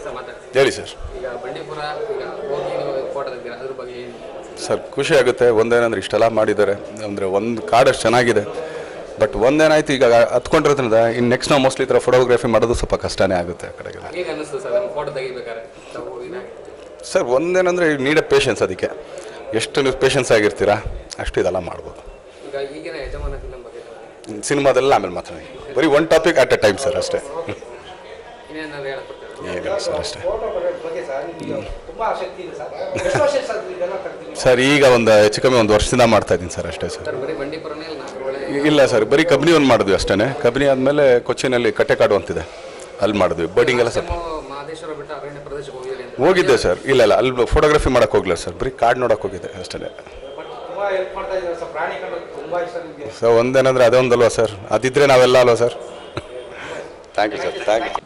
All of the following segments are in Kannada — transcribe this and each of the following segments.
ಸರ್ ಮಾತಾಡ್ತೀನಿ ಹೇಳಿ ಸರ್ ಈಗ ಬಂಡೀಪುರ ಈಗ ಹೋಗಿ ನೀವು ಫೋಟೋ ತೆಗ್ದಿರ ಅದ್ರ ಬಗ್ಗೆ ಏನು ಸರ್ ಖುಷಿ ಆಗುತ್ತೆ ಒಂದೇನಂದ್ರೆ ಇಷ್ಟೆಲ್ಲ ಮಾಡಿದ್ದಾರೆ ಅಂದರೆ ಒಂದು ಕಾಡಷ್ಟು ಚೆನ್ನಾಗಿದೆ ಬಟ್ ಒಂದೇನಾಯ್ತು ಈಗ ಹತ್ಕೊಂಡಿರೋದ್ರಿಂದ ಇನ್ನು ನೆಕ್ಸ್ಟ್ ನಾವು ಮೋಸ್ಟ್ಲಿ ಈ ಥರ ಫೋಟೋಗ್ರಫಿ ಮಾಡೋದು ಸ್ವಲ್ಪ ಕಷ್ಟನೇ ಆಗುತ್ತೆ ಆ ಕಡೆಗೆಲ್ಲ ಹೇಗೆ ಅನ್ನಿಸ್ತು ಸರ್ ನಮ್ಮ ಫೋಟೋ ತೆಗಿಬೇಕಾದ್ರೆ ನಾವು ಇದಾಗಿ ಸರ್ ಒಂದೇನಂದರೆ ನೀಡ ಪೇಷನ್ಸ್ ಅದಕ್ಕೆ ಎಷ್ಟು ನೀವು ಪೇಷನ್ಸ್ ಆಗಿರ್ತೀರಾ ಅಷ್ಟು ಇದೆಲ್ಲ ಮಾಡ್ಬೋದು ಈಗ ಈಗಿನ ಯಜಮಾನ ಫಿಲಂ ಬಗ್ಗೆ ಸಿನಿಮಾದೆಲ್ಲ ಆಮೇಲೆ ಮಾತಾಡಿ ಬರೀ one topic at a time sir ಅಷ್ಟೇ ಇನ್ನೇನಾದ್ರು ಹೇಳಕ್ಕೊಡ್ತಾರೆ ಏನಿಲ್ಲ ಸರ್ ಅಷ್ಟೇ ಫೋಟೋ ಬಗ್ಗೆ ಸರ್ ನಿಮಗೆ ತುಂಬಾ ಆಸಕ್ತಿ ಇದೆ ಸರ್ ಎಷ್ಟು ವರ್ಷ ಸರ್ ಇದೆಲ್ಲ ಕಲ್ತಿದ್ದೀವಿ ಸರ್ ಈಗ ಒಂದು ಹೆಚ್ಚು ಕಮ್ಮಿ ಒಂದು ವರ್ಷದಿಂದ ಮಾಡ್ತಾ ಇದ್ದೀನಿ ಸರ್ ಅಷ್ಟೇ ಸರ್ ಸರ್ ಬರೀ ಬಂಡೀಪುರನೇ ಇಲ್ಲ ನಾಗರಹೊಳೆ ಇಲ್ಲ ಸರ್ ಬರೀ ಕಬ್ನಿ ಒಂದು ಮಾಡಿದ್ವಿ ಅಷ್ಟೇ ಕಬ್ನಿ ಆದಮೇಲೆ ಕೊಚ್ಚಿನಲ್ಲಿ ಕಟ್ಟೆಕಾಡು ಅಂತಿದೆ ಅಲ್ಲಿ ಮಾಡಿದ್ವಿ ಬರ್ಡಿಂಗ್ ಎಲ್ಲ ಸ್ವಲ್ಪ ನಮ್ಮ ಮಹದೇಶ್ವರ ಬೆಟ್ಟ ಅರಣ್ಯ ಪ್ರದೇಶಕ್ಕೆ ಹೋಗಿರಿ ಅಂತ ಹೋಗಿದ್ದೆ ಸರ್ ಇಲ್ಲ ಇಲ್ಲ ಅಲ್ಲಿ ಫೋಟೋಗ್ರಫಿ ಮಾಡೋಕೆ ಹೋಗ್ಲಿಲ್ಲ ಸರ್ ಬರೀ ಕಾಡು ನೋಡೋಕೆ ಹೋಗಿದ್ದೆ ಅಷ್ಟೇ ಬಟ್ ತುಂಬಾ ಹೆಲ್ಪ್ ಮಾಡ್ತಾ ಇದ್ದಾರೆ ಸರ್ ಪ್ರಾಣಿ ಕಂಡು ತುಂಬಾ ಇಷ್ಟ ನಿಮಗೆ ಸೊ ಒಂದೇನಂದ್ರೆ ಅದೇ ಒಂದಲ್ವಾ ಸರ್ ಅದಿದ್ರೆ ನಾವೆಲ್ಲ ಅಲ್ವಾ sir thank you sir thank you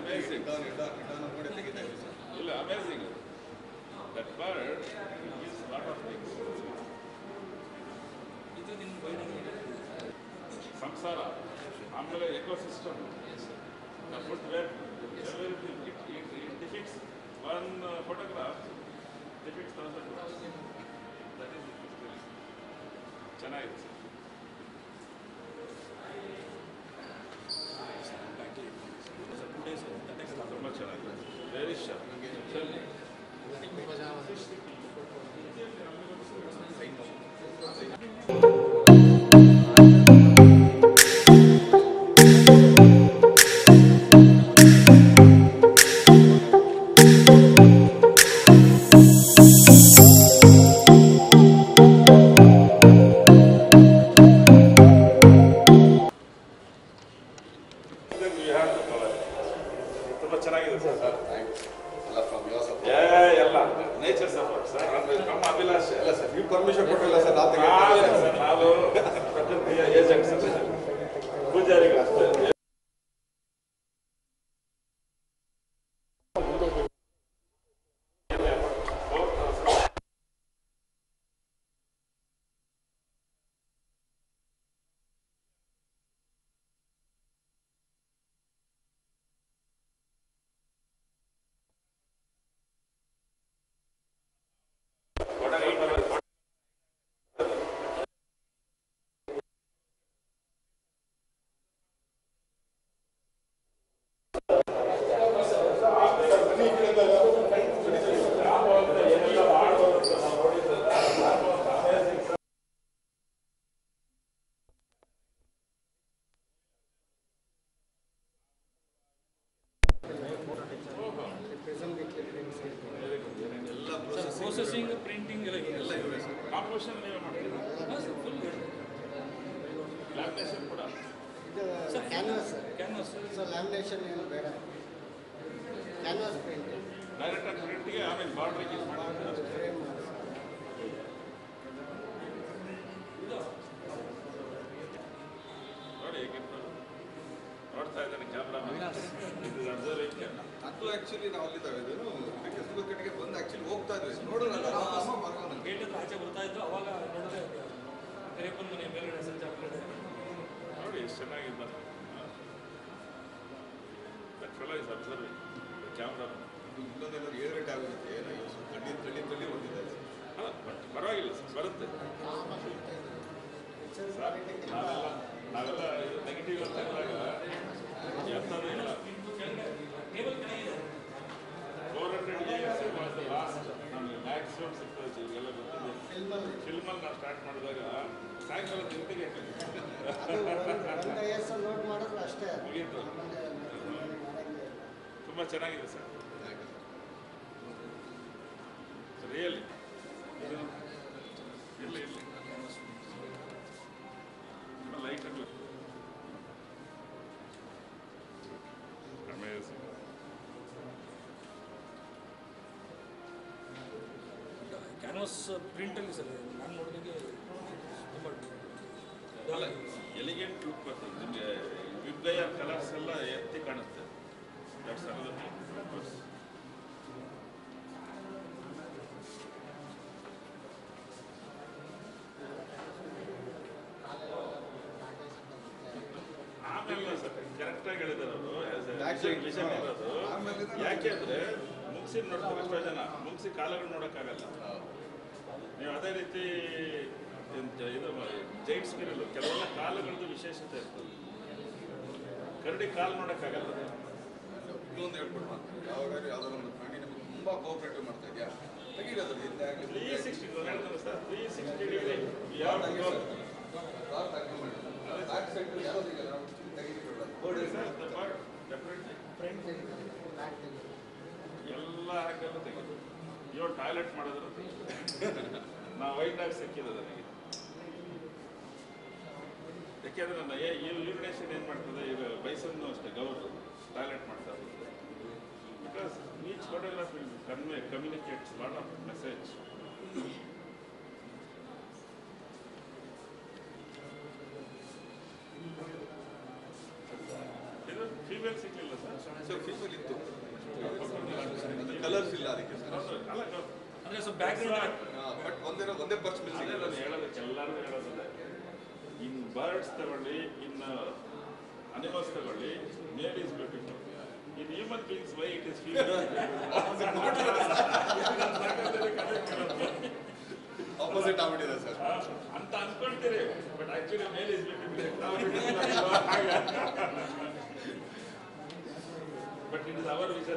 amazing ಇಲ್ಲ amazing that bird is lot of things ಸಂಸಾರ ಆಮೇಲೆ ecosystem food where it depicts one photograph depicts thousand that is ಚೆನ್ನಾಗಿದೆ ಸರ್ ತುಂಬ ಚೆನ್ನಾಗಿದೆ ವೆರಿ ಶಾರ್ಪ್ ತುಂಬ ಚೆನ್ನಾಗಿದೆ ಸರ್ ಏ ಎಲ್ಲ ನೇಚರ್ ಸಪೋರ್ಟ್ ಸರ್ ನಮ್ಮ ಅಭಿಲಾಷೆ ಅಲ್ಲ ಸರ್ ನೀವು ಪರ್ಮಿಷನ್ ಕೊಟ್ಟಿಲ್ಲ ಸರ್ ನಾವು ನಾವೇ ಸರ್ ನಾವು ಪ್ರಕೃತಿಯ ಏಜೆಂಟ್ ಸರ್ ಪೂಜಾರಿಗಳು ಅಷ್ಟೇ ಪ್ರೊಸೆಸಿಂಗ್ ಪ್ರಿಂಟಿಂಗ್ ಎಲ್ಲ ಇದೆ ಎಲ್ಲ ಕಾಂಪೋಸಿಷನ್ ನೀವೇ ಮಾಡ್ತೀರಾ ಫುಲ್ ಲ್ಯಾಮಿನೇಷನ್ ಕೂಡ sir canvas sir canvas so lamination ಏನು ಬೇಡ ಕ್ಯಾನ್ವಾಸ್ ಪ್ರಿಂಟ್ ಡೈರೆಕ್ಟ್ ಆಗಿ ಪ್ರಿಂಟ್ಗೆ ಆಮೇಲೆ ಬಾರ್ಡ್ರಿಗೆ ಯೂಸ್ ಮಾಡ್ತೀರಾ ಅಷ್ಟೇ ಫ್ರೇಮ್ ನೋಡಿ ಹೇಗಿತ್ತು ನೋಡ್ತಾ ಇದ್ದಾನೆ ಕ್ಯಾಮ್ರಾ ಇದು ಅಬ್ಸರ್ವೇಷನ್ ಅದು ಆಕ್ಚುಲಿ ನಾವು ಅಲ್ಲಿದ್ದಾವೆ ಇದು ಇದಕ್ಕೆ ಸುಗಕಟ್ಟಿಗೆ ಬಂದು ಆಕ್ಚುಲಿ ಹೋಗ್ತಾ ಇದ್ವಿ ನೋಡೋಣ ಗೇಟ್ ಹತ್ರ ಆಚೆ ಬರ್ತಾ ಇದ್ದು ಅವಾಗ ನೋಡಿದ್ರೆ ಕರಿಯಪ್ಪನ ಮನೆ ಮೇಲ್ಗಡೆ ಸಂಜೆ ಆಗ್ತದೆ ನೋಡಿ ಎಷ್ಟು ಚೆನ್ನಾಗಿದ್ದ that fellow is observing camera ಇನ್ನೊಂದೇನಾದ್ರು ಏಳು ಗಂಟೆ ಆಗುತ್ತೆ ಏನೋ ಇವತ್ತು ತಳ್ಳಿ ತಳ್ಳಿ ತಳ್ಳಿ ಬಂದಿದ್ದಾರೆ ಅಲ್ಲ ಬಟ್ ಪರವಾಗಿಲ್ಲ ಸರ್ ಬರುತ್ತೆ ಸರ್ ನಾವೆಲ್ಲ ನಾವೆಲ್ಲ ಇದು ನೆಗೆಟಿವ್ ಅಂತ ಇದ್ದಾಗ ಎಂಥದ್ದು ಇಲ್ಲ ಟೇಬಲ್ ಕೆಳಗಿದೆ four hundred years was the last ನಮಗೆ ಮ್ಯಾಕ್ಸಿಮಮ್ ಸಿಗ್ತದೆ ಇವೆಲ್ಲ ಗೊತ್ತಿದೆ ಫಿಲ್ಮಲ್ಲಿ ನಾವು ಸ್ಟಾರ್ಟ್ ಮಾಡಿದಾಗ ಸಾಯಂಕಾಲ ತಿಂತಿಗೆ ಅದು ಒಂದು ವಯಸ್ಸಲ್ಲಿ ನೋಟ್ ಮಾಡಿದ್ರೆ ಅಷ್ಟೇ ಅದು. ಮುಗೀತು ಆಮೇಲೆ ಮಾಡಂಗೆ ತುಂಬ ಚೆನ್ನಾಗಿದೆ ಸರ್ ರಿಯಲಿ ಇದು ಇರಲಿ ಇರಲಿ ಲೈಟ್ ಆಗಲಿ ಅಮೇಝಿಂಗ್ ಕ್ಯಾನ್ವಾಸ್ ಪ್ರಿಂಟಲ್ಲಿ ಸರ್ ನಾನು ನೋಡಿದಂಗೆ ತುಂಬ ಅಲ್ಲ ಎಲಿಗೆಂಟ್ ಲುಕ್ ಬರ್ತದೆ ನಿಮಗೆ ವಿಬ್ಗಯ ಕಲರ್ಸ್ ಎಲ್ಲ ಎತ್ತಿ ಕಾಣುತ್ತೆ ದಟ್ಸ್ ಅನದರ್ ಥಿಂಗ್ ಆಮೇಲೆ ಸರ್ ಕರೆಕ್ಟಾಗಿ ಹೇಳಿದಾರೆ ಅವರು ವಿಷನ್ ಇರೋದು ಯಾಕೆ ಅಂದ್ರೆ ಮುಗಿಸಿ ನೋಡ್ತಾರೆ ಎಷ್ಟೋ ಜನ ಮುಗಿಸಿ ಕಾಲಗಳು ನೋಡೋಕ್ಕಾಗಲ್ಲ ನೀವು ಅದೇ ರೀತಿ ಎಂತ ಇದು ಜೈಂಟ್ ಸ್ಕಿರಲ್ಲು ಕೆಲವೆಲ್ಲ ಕಾಲುಗಳದ್ದು ವಿಶೇಷತೆ ಇರ್ತದೆ ಕರಡಿ ಕಾಲು ನೋಡೋಕ್ಕಾಗಲ್ಲ ಇನ್ನೊಂದು ಹೇಳ್ಕೊಟ್ಟು ಮಾಡ್ತಾರೆ ಯಾವಾಗ ಯಾವ್ದಾದ್ರು ಒಂದು ಪ್ರಾಣಿ ನಮಗೆ ತುಂಬಾ ಕೋಆಪರೇಟಿವ್ ಮಾಡ್ತಾ ಇದೆಯಾ ತೆಗೀರೋದು ಹಿಂದೆ ಆಗಲಿ ತ್ರೀ ಸಿಕ್ಸ್ಟಿ ಹೇಳ್ತಾರೆ ಸರ್ ತ್ರೀ ಸಿಕ್ಸ್ಟಿ ಡಿಗ್ರಿ ಯಾವ ಬ್ಯಾಕ್ ಸೈಡ್ ಯಾವ್ದು ಈಗ ನಾವು ತೆಗಿರೋದು ಬೋರ್ಡ್ ಡೆಫಿನೆಟ್ಲಿ ಬ್ಯಾಕ್ ತೆಗಿ ಎಲ್ಲ ಹಾಕಲು ತೆಗೆದು ಇವಾಗ ಟಾಯ್ಲೆಟ್ ಮಾಡಿದ್ರು ನಾ ವೈಟಾಗಿ ಸಿಕ್ಕಿದೆ ನನಗೆ ಯಾಕೆಂದ್ರೆ ನನ್ನ ಏ ಯೂರಿನೇಷನ್ ಏನು ಮಾಡ್ತದೆ ಈಗ ಬೈಸನ್ನು ಅಷ್ಟೇ ಗೌರು ಟಾಯ್ಲೆಟ್ ಮಾಡ್ತಾ ಇರ್ತದೆ because each photograph will convey communicates lot of message ಇದು ಫೀಮೇಲ್ ಸಿಗ್ಲಿಲ್ಲ ಸರ್ ಸೊ ಫೀಸಲ್ಲಿ ಕಲರ್ಸ್ ಇಲ್ಲ ಅದಕ್ಕೆ ಸರ್ ಅಲ್ಲ ಅಂದ್ರೆ ಸ್ವಲ್ಪ ಬ್ಯಾಕ್ಗ್ರೌಂಡ್ ಬಟ್ ಒಂದೇ ಒಂದೇ ಪರ್ಸ್ ಅದೇ ಮಿಲ್ಸಿಂಗ್ ನಾನು ಹೇಳೋದು ಎಲ್ಲರೂ ಹೇಳೋದಿಲ್ಲ ಇನ್ ಬರ್ಡ್ಸ್ ತಗೊಳ್ಳಿ ಇನ್ ಅನಿಮಲ್ಸ್ ತಗೊಳ್ಳಿ male is beautiful in human beings why it is opposite ಆಗ್ಬಿಟ್ಟಿದೆ ಸರ್ ಅಂತ ಅನ್ಕೊಳ್ತೀರಿ but actually male is but it is our vision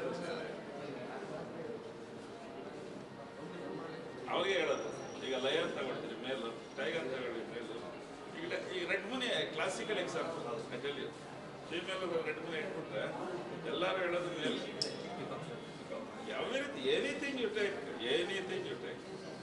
ಅವ್ರಿಗೆ ಹೇಳೋದು ಈಗ ಲಯನ್ ತಗೊಳ್ತೀರಿ ಮೇಲು ಟೈಗರ್ ತಗೊಳ್ಳಿ ಮೇಲು ಈಗ ಈಗ red munia classical example actually female red munia ಇಟ್ಬಿಟ್ರೆ ಎಲ್ಲರೂ ಹೇಳೋದು ಮೇಲ್ ಯಾವ ರೀತಿ anything you take anything you take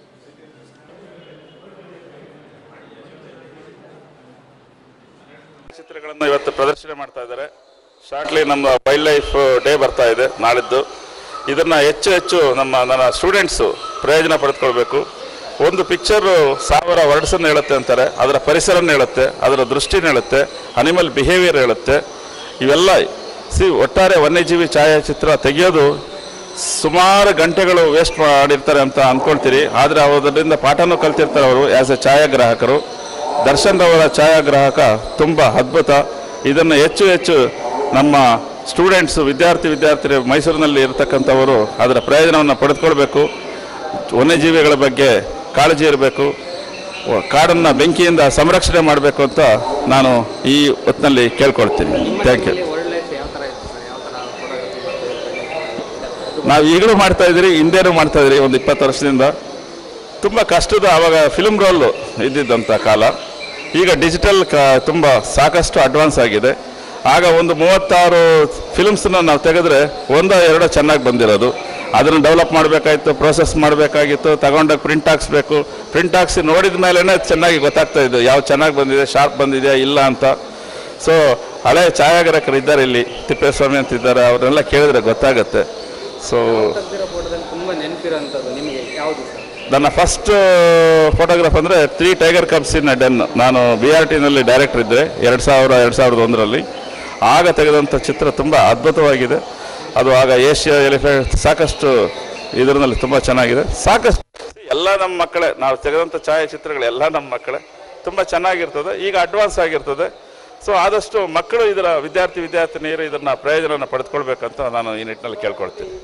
ಚಿತ್ರಗಳನ್ನು ಇವತ್ತು ಪ್ರದರ್ಶನ ಮಾಡ್ತಾ ಇದ್ದಾರೆ ಶಾರ್ಟ್ಲಿ ನಮ್ಮ ವೈಲ್ಡ್ ಲೈಫ್ ಡೇ ಬರ್ತಾ ಇದೆ ನಾಳಿದ್ದು ಇದನ್ನು ಹೆಚ್ಚು ಹೆಚ್ಚು ನಮ್ಮ ನನ್ನ ಸ್ಟೂಡೆಂಟ್ಸು ಪ್ರಯೋಜನ ಪಡೆದುಕೊಳ್ಬೇಕು ಒಂದು ಪಿಕ್ಚರು ಸಾವಿರ ವರ್ಡ್ಸನ್ನು ಹೇಳುತ್ತೆ ಅಂತಾರೆ ಅದರ ಪರಿಸರನ ಹೇಳುತ್ತೆ ಅದರ ದೃಷ್ಟಿನ ಹೇಳುತ್ತೆ ಅನಿಮಲ್ ಬಿಹೇವಿಯರ್ ಹೇಳುತ್ತೆ ಇವೆಲ್ಲ ಸಿ ಒಟ್ಟಾರೆ ವನ್ಯಜೀವಿ ಛಾಯಾಚಿತ್ರ ತೆಗೆಯೋದು ಸುಮಾರು ಗಂಟೆಗಳು ವೇಸ್ಟ್ ಮಾಡಿರ್ತಾರೆ ಅಂತ ಅಂದ್ಕೊಳ್ತೀರಿ ಆದರೆ ಅದರಿಂದ ಪಾಠನೂ ಕಲ್ತಿರ್ತಾರೆ ಅವರು ಆ್ಯಸ್ ಎ ಛಾಯಾಗ್ರಾಹಕರು ದರ್ಶನ್ ಅವರ ಛಾಯಾಗ್ರಾಹಕ ತುಂಬ ಅದ್ಭುತ ಇದನ್ನು ಹೆಚ್ಚು ಹೆಚ್ಚು ನಮ್ಮ ಸ್ಟೂಡೆಂಟ್ಸು ವಿದ್ಯಾರ್ಥಿ ವಿದ್ಯಾರ್ಥಿ ಮೈಸೂರಿನಲ್ಲಿ ಇರತಕ್ಕಂಥವರು ಅದರ ಪ್ರಯೋಜನವನ್ನು ಪಡೆದುಕೊಳ್ಬೇಕು ವನ್ಯಜೀವಿಗಳ ಬಗ್ಗೆ ಕಾಳಜಿ ಇರಬೇಕು ಕಾಡನ್ನು ಬೆಂಕಿಯಿಂದ ಸಂರಕ್ಷಣೆ ಮಾಡಬೇಕು ಅಂತ ನಾನು ಈ ಹೊತ್ತಿನಲ್ಲಿ ಕೇಳ್ಕೊಳ್ತೀನಿ ಥ್ಯಾಂಕ್ ಯು ವರ್ಲ್ಡ್ ಲೈಫ್ ಯಾವ ಥರ ಇರುತ್ತೆ ಸರ್ ಯಾವ ಥರ ಫೋಟೋಗ್ರಫಿ ನಾವು ಈಗಲೂ ಮಾಡ್ತಾ ಇದ್ದೀರಿ ಹಿಂದೆನೂ ಮಾಡ್ತಾ ಇದ್ದೀರಿ ಒಂದು ಇಪ್ಪತ್ತು ವರ್ಷದಿಂದ ತುಂಬ ಕಷ್ಟದ ಆವಾಗ ಫಿಲ್ಮ್ ರೋಲ್ ಇದ್ದಿದ್ದಂಥ ಕಾಲ ಈಗ ಡಿಜಿಟಲ್ ಕ ತುಂಬ ಸಾಕಷ್ಟು ಅಡ್ವಾನ್ಸ್ ಆಗಿದೆ ಆಗ ಒಂದು ಮೂವತ್ತಾರು ಫಿಲ್ಮ್ಸನ್ನ ನಾವು ತೆಗೆದ್ರೆ ಒಂದೋ ಎರಡೋ ಚೆನ್ನಾಗಿ ಬಂದಿರೋದು ಅದನ್ನು ಡೆವಲಪ್ ಮಾಡಬೇಕಾಗಿತ್ತು ಪ್ರೋಸೆಸ್ ಮಾಡಬೇಕಾಗಿತ್ತು ತಗೊಂಡೋಗಿ ಪ್ರಿಂಟ್ ಹಾಕ್ಸ್ಬೇಕು ಪ್ರಿಂಟ್ ಹಾಕ್ಸಿ ನೋಡಿದ ಮೇಲೇ ಚೆನ್ನಾಗಿ ಗೊತ್ತಾಗ್ತಾ ಇದ್ದು ಯಾವ ಚೆನ್ನಾಗಿ ಬಂದಿದೆ ಶಾರ್ಪ್ ಬಂದಿದೆಯಾ ಇಲ್ಲ ಅಂತ ಸೊ ಹಳೆ ಛಾಯಾಗ್ರಾಹಕರು ಇದ್ದಾರೆ ಇಲ್ಲಿ ತಿಪ್ಪೇಸ್ವಾಮಿ ಅಂತ ಇದ್ದಾರೆ ಅವ್ರನ್ನೆಲ್ಲ ಕೇಳಿದ್ರೆ ಗೊತ್ತಾಗುತ್ತೆ ಸೊ ತೆಗ್ದಿರೋ ಫೋಟೋದಲ್ಲಿ ತುಂಬ ನೆನಪಿರೋಂಥದ್ದು ನಿಮಗೆ ಯಾವುದು ಸರ್ ನನ್ನ ಫಸ್ಟ್ ಫೋಟೋಗ್ರಾಫ್ ಅಂದರೆ three tiger cubs in den ನಾನು ಬಿ ಆರ್ ಟಿನಲ್ಲಿ ಡೈರೆಕ್ಟರ್ ಇದ್ದೆ ಎರಡು ಸಾವಿರ ಎರಡು ಸಾವಿರದ ಒಂದರಲ್ಲಿ ಆಗ ತೆಗೆದಂಥ ಚಿತ್ರ ತುಂಬ ಅದ್ಭುತವಾಗಿದೆ ಅದು ಆಗ ಏಷ್ಯಾ ಎಲಿಫೆಂಟ್ ಸಾಕಷ್ಟು ಇದರಲ್ಲಿ ತುಂಬ ಚೆನ್ನಾಗಿದೆ ಸಾಕಷ್ಟು ಎಲ್ಲ ನಮ್ಮ ಮಕ್ಕಳೇ ನಾವು ತೆಗೆದಂಥ ಛಾಯಾಚಿತ್ರಗಳು ಎಲ್ಲ ನಮ್ಮ ಮಕ್ಕಳೇ ತುಂಬ ಚೆನ್ನಾಗಿರ್ತದೆ ಈಗ ಅಡ್ವಾನ್ಸ್ ಆಗಿರ್ತದೆ ಸೊ ಆದಷ್ಟು ಮಕ್ಕಳು ಇದರ ವಿದ್ಯಾರ್ಥಿ ವಿದ್ಯಾರ್ಥಿನಿಯರು ಇದನ್ನ ಪ್ರಯೋಜನವನ್ನು ಪಡೆದುಕೊಳ್ಬೇಕಂತ ನಾನು ಈ ನಿಟ್ಟಿನಲ್ಲಿ ಕೇಳ್ಕೊಳ್ತೀನಿ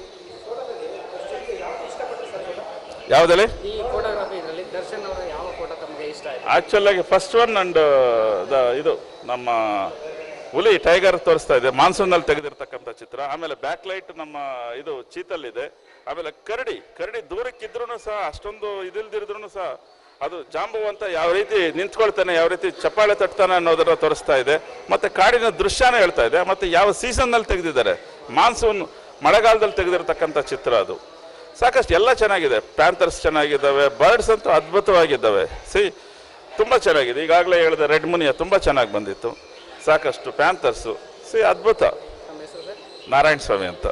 ಯಾವುದಲ್ಲಿ ಈ ಫೋಟೋಗ್ರಫಿ ಇದರಲ್ಲಿ ದರ್ಶನ್ ಅವರ ಯಾವ ಫೋಟೋ ತಮಗೆ ಇಷ್ಟ ಆಯಿತು ಆಕ್ಚುಲ್ ಆಗಿ ಫಸ್ಟ್ ಒನ್ ಅಂಡ್ ದ ಇದು ನಮ್ಮ ಹುಲಿ ಟೈಗರ್ ತೋರಿಸ್ತಾ ಇದೆ ಮಾನ್ಸೂನ್ನಲ್ಲಿ ತೆಗೆದಿರ್ತಕ್ಕಂಥ ಚಿತ್ರ ಆಮೇಲೆ ಬ್ಯಾಕ್ ಲೈಟ್ ನಮ್ಮ ಇದು ಚೀತಲ್ ಇದೆ ಆಮೇಲೆ ಕರಡಿ ಕರಡಿ ದೂರಕ್ಕಿದ್ರೂ ಸಹ ಅಷ್ಟೊಂದು ಇದಿಲ್ದಿರಿದ್ರು ಸಹ ಅದು ಜಾಂಬುವಂತ ಯಾವ ರೀತಿ ನಿಂತ್ಕೊಳ್ತಾನೆ ಯಾವ ರೀತಿ ಚಪ್ಪಾಳೆ ತಟ್ತಾನೆ ಅನ್ನೋದನ್ನ ತೋರಿಸ್ತಾ ಇದೆ ಮತ್ತೆ ಕಾಡಿನ ದೃಶ್ಯನ ಹೇಳ್ತಾ ಇದೆ ಮತ್ತೆ ಯಾವ ಸೀಸನ್ನಲ್ಲಿ ತೆಗೆದಿದ್ದಾರೆ ಮಾನ್ಸೂನ್ ಮಳೆಗಾಲದಲ್ಲಿ ತೆಗೆದಿರ್ತಕ್ಕಂಥ ಚಿತ್ರ ಅದು ಸಾಕಷ್ಟು ಎಲ್ಲ ಚೆನ್ನಾಗಿದೆ ಪ್ಯಾಂಥರ್ಸ್ ಚೆನ್ನಾಗಿದ್ದಾವೆ ಬರ್ಡ್ಸ್ ಅಂತೂ ಅದ್ಭುತವಾಗಿದ್ದಾವೆ ಸಿ ತುಂಬ ಚೆನ್ನಾಗಿದೆ ಈಗಾಗಲೇ ಹೇಳಿದೆ ರೆಡ್ ಮುನಿಯ ತುಂಬ ಚೆನ್ನಾಗಿ ಬಂದಿತ್ತು ಸಾಕಷ್ಟು ಪ್ಯಾಂಥರ್ಸು ಸಿ ಅದ್ಭುತ ನಮ್ಮ ಹೆಸರು ಸರ್ ನಾರಾಯಣ ಸ್ವಾಮಿ ಅಂತ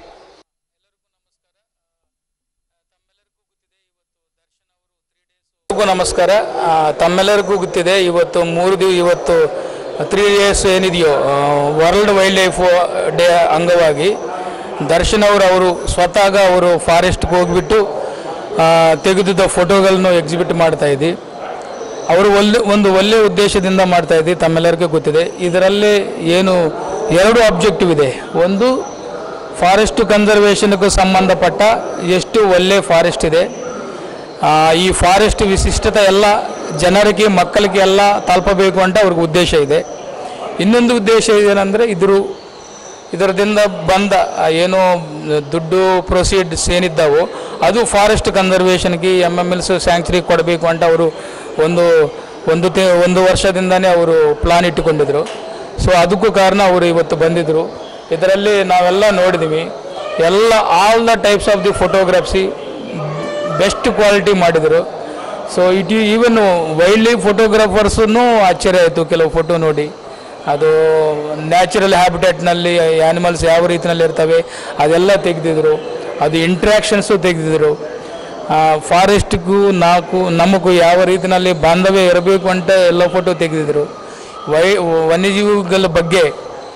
ಎಲ್ಲರಿಗೂ ನಮಸ್ಕಾರ ಆ, ತಮ್ಮೆಲ್ಲರಿಗೂ ಗೊತ್ತಿದೆ ಇವತ್ತು ಮೂರು ದಿವ ಇವತ್ತು ತ್ರೀ ಡೇಸ್ ಏನಿದೆಯೋ ವರ್ಲ್ಡ್ ವೈಲ್ಡ್ ಲೈಫ್ ಡೇ ಅಂಗವಾಗಿ ದರ್ಶನ್ ಅವರು ಅವರು ಸ್ವತಃ ಅವರು ಫಾರೆಸ್ಟ್ಗೆ ಹೋಗ್ಬಿಟ್ಟು ಆ, ತೆಗೆದಿದ್ದ ಫೋಟೋಗಳನ್ನು ಎಕ್ಸಿಬಿಟ್ ಮಾಡ್ತಾ ಇದ್ದಿ ಅವರು ಒಳ್ಳೆ ಒಂದು ಒಳ್ಳೆಯ ಉದ್ದೇಶದಿಂದ ಮಾಡ್ತಾ ಇದ್ದಿ ತಮ್ಮೆಲ್ಲರಿಗೂ ಗೊತ್ತಿದೆ ಇದರಲ್ಲಿ ಏನು ಎರಡು ಆಬ್ಜೆಕ್ಟಿವ್ ಇದೆ ಒಂದು ಫಾರೆಸ್ಟ್ ಕನ್ಸರ್ವೇಷನ್ಗೂ ಸಂಬಂಧಪಟ್ಟ ಎಷ್ಟು ಒಳ್ಳೆ ಫಾರೆಸ್ಟ್ ಇದೆ ಆ, ಈ ಫಾರೆಸ್ಟ್ ವಿಶಿಷ್ಟತೆ ಎಲ್ಲ ಜನರಿಗೆ ಮಕ್ಕಳಿಗೆ ಎಲ್ಲ ತಲುಪಬೇಕು ಅಂತ ಅವ್ರಿಗೆ ಉದ್ದೇಶ ಇದೆ ಇನ್ನೊಂದು ಉದ್ದೇಶ ಏನಂದರೆ ಇದ್ರ ಇದರದಿಂದ ಬಂದ ಆ, ಏನು ದುಡ್ಡು ಪ್ರೊಸೀಡ್ಸ್ ಏನಿದ್ದಾವೋ ಅದು ಫಾರೆಸ್ಟ್ ಕನ್ಸರ್ವೇಷನ್ಗೆ ಎಮ್ ಎಮ್ ಎಲ್ಸ್ ಸ್ಯಾಂಕ್ಚುರಿ ಕೊಡಬೇಕು ಅಂತ ಅವರು ಒಂದು ಒಂದು ತಿ ಒಂದು ವರ್ಷದಿಂದನೇ ಅವರು ಪ್ಲಾನ್ ಇಟ್ಟುಕೊಂಡಿದ್ರು ಸೊ ಅದಕ್ಕೂ ಕಾರಣ ಅವರು ಇವತ್ತು ಬಂದಿದ್ದರು ಇದರಲ್ಲಿ ನಾವೆಲ್ಲ ನೋಡಿದ್ವಿ ಎಲ್ಲ all the types of the ಫೋಟೋಗ್ರಾಫ್ಸಿ ಬೆಸ್ಟ್ ಕ್ವಾಲಿಟಿ ಮಾಡಿದರು so it even wildlife ಫೋಟೋಗ್ರಾಫರ್ಸೂ ಆಶ್ಚರ್ಯ ಆಯಿತು ಕೆಲವು ಫೋಟೋ ನೋಡಿ ಅದು ನ್ಯಾಚುರಲ್ ಹ್ಯಾಬಿಟೇಟ್ನಲ್ಲಿ ಆ್ಯನಿಮಲ್ಸ್ ಯಾವ ರೀತಿಯಲ್ಲಿ ಇರ್ತವೆ ಅದೆಲ್ಲ ತೆಗೆದಿದ್ರು ಅದು ಇಂಟ್ರ್ಯಾಕ್ಷನ್ಸು ತೆಗೆದಿದ್ರು ಫಾರೆಸ್ಟ್ಗೂ ನಾಲ್ಕು ನಮಗೂ ಯಾವ ರೀತಿಯಲ್ಲಿ ಬಾಂಧವ್ಯ ಇರಬೇಕು ಅಂತ ಎಲ್ಲ ಫೋಟೋ ತೆಗೆದಿದ್ರು ವೈ ವನ್ಯಜೀವಿಗಳ ಬಗ್ಗೆ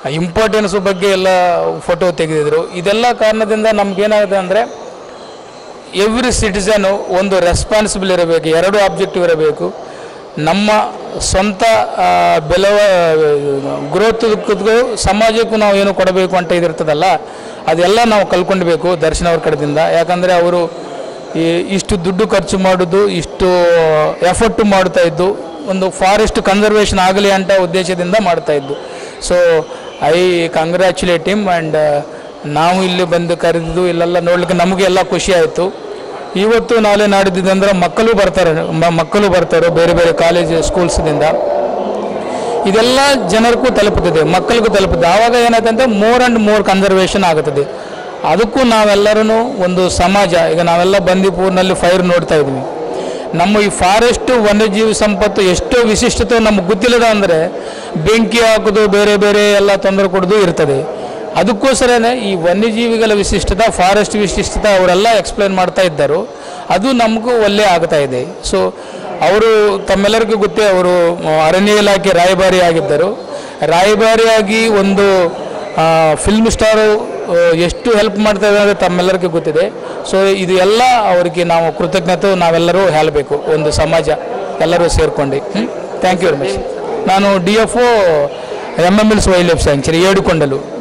ಇಂಪಾರ್ಟೆನ್ಸು ಬಗ್ಗೆ ಎಲ್ಲ ಫೋಟೋ ತೆಗೆದಿದ್ರು ಇದೆಲ್ಲ ಕಾರಣದಿಂದ ನಮ್ಗೇನಾಗುತ್ತೆ ಅಂದರೆ ಎವ್ರಿ ಸಿಟಿಸನು ಒಂದು ರೆಸ್ಪಾನ್ಸಿಬಲ್ ಇರಬೇಕು ಎರಡು ಆಬ್ಜೆಕ್ಟಿವ್ ಇರಬೇಕು ನಮ್ಮ ಸ್ವಂತ ಆ, ಬೆಲವ ಗ್ರೋತ್ಗೂ ಸಮಾಜಕ್ಕೂ ನಾವು ಏನು ಕೊಡಬೇಕು ಅಂತ ಇದಿರ್ತದಲ್ಲ ಅದೆಲ್ಲ ನಾವು ಕಲ್ಕೊಳ್ಬೇಕು ದರ್ಶನ್ ಅವ್ರ ಕಡೆದಿಂದ ಯಾಕಂದರೆ ಅವರು ಈ ಇಷ್ಟು ದುಡ್ಡು ಖರ್ಚು ಮಾಡೋದು ಇಷ್ಟು ಎಫರ್ಟು ಮಾಡ್ತಾ ಇದ್ದು ಒಂದು ಫಾರೆಸ್ಟ್ ಕನ್ಸರ್ವೇಷನ್ ಆಗಲಿ ಅಂತ ಉದ್ದೇಶದಿಂದ ಮಾಡ್ತಾ ಇದ್ದು so I congratulate him and ನಾವು ಇಲ್ಲಿ ಬಂದು ಕರೆದಿದ್ದು ಇಲ್ಲೆಲ್ಲ ನೋಡ್ಲಿಕ್ಕೆ ನಮಗೆ ಎಲ್ಲ ಖುಷಿ ಆಯಿತು ಇವತ್ತು ನಾಳೆ ನಾಡಿದ್ದಂದ್ರೆ ಮಕ್ಕಳು ಬರ್ತಾರೆ ಮ- ಮಕ್ಕಳು ಬರ್ತಾರೆ ಬೇರೆ ಬೇರೆ ಕಾಲೇಜ್ ಸ್ಕೂಲ್ಸ್ದಿಂದ ಇದೆಲ್ಲ ಜನರಿಗೂ ತಲುಪುತ್ತದೆ ಮಕ್ಕಳಿಗೂ ತಲುಪುತ್ತದೆ ಆವಾಗ ಏನಾಯ್ತು ಅಂದರೆ ಮೋರ್ ಆ್ಯಂಡ್ ಮೋರ್ ಕನ್ಸರ್ವೇಷನ್ ಆಗುತ್ತದೆ ಅದಕ್ಕೂ ನಾವೆಲ್ಲರೂ ಒಂದು ಸಮಾಜ ಈಗ ನಾವೆಲ್ಲ ಬಂದೀಪುರ್ನಲ್ಲಿ ಫೈರ್ ನೋಡ್ತಾ ಇದ್ವಿ ನಮ್ಮ ಈ ಫಾರೆಸ್ಟ್ ವನ್ಯಜೀವಿ ಸಂಪತ್ತು ಎಷ್ಟೋ ವಿಶಿಷ್ಟತೆ ನಮಗೆ ಗೊತ್ತಿಲ್ಲದ ಅಂದರೆ ಬೆಂಕಿ ಹಾಕೋದು ಬೇರೆ ಬೇರೆ ಎಲ್ಲ ತೊಂದರೆ ಕೊಡೋದು ಇರ್ತದೆ ಅದಕ್ಕೋಸ್ಕರನೇ ಈ ವನ್ಯಜೀವಿಗಳ ವಿಶಿಷ್ಟತೆ ಫಾರೆಸ್ಟ್ ವಿಶಿಷ್ಟತೆ ಅವರೆಲ್ಲ ಎಕ್ಸ್ಪ್ಲೇನ್ ಮಾಡ್ತಾ ಇದ್ದರು ಅದು ನಮಗೂ ಒಳ್ಳೆ ಆಗ್ತಾ ಇದೆ ಸೊ ಅವರು ತಮ್ಮೆಲ್ಲರಿಗೂ ಗೊತ್ತೇ ಅವರು ಆ, ಅರಣ್ಯ ಇಲಾಖೆ ರಾಯಭಾರಿ ಆಗಿದ್ದರು ರಾಯಭಾರಿಯಾಗಿ ಒಂದು ಫಿಲ್ಮ್ ಸ್ಟಾರು ಎಷ್ಟು ಹೆಲ್ಪ್ ಮಾಡ್ತಾ ಇದ್ದಾರೆ ತಮ್ಮೆಲ್ಲರಿಗೂ ಗೊತ್ತಿದೆ ಸೊ ಇದು ಎಲ್ಲ ಅವರಿಗೆ ನಾವು ಕೃತಜ್ಞತೆ ನಾವೆಲ್ಲರೂ ಹೇಳಬೇಕು ಒಂದು ಸಮಾಜ ಎಲ್ಲರೂ ಸೇರ್ಕೊಂಡು ಥ್ಯಾಂಕ್ ಯು ವೆರಿ ಮಚ್ ನಾನು D F O M M hills wildlife sanctuary ಏಡುಕೊಂಡಲು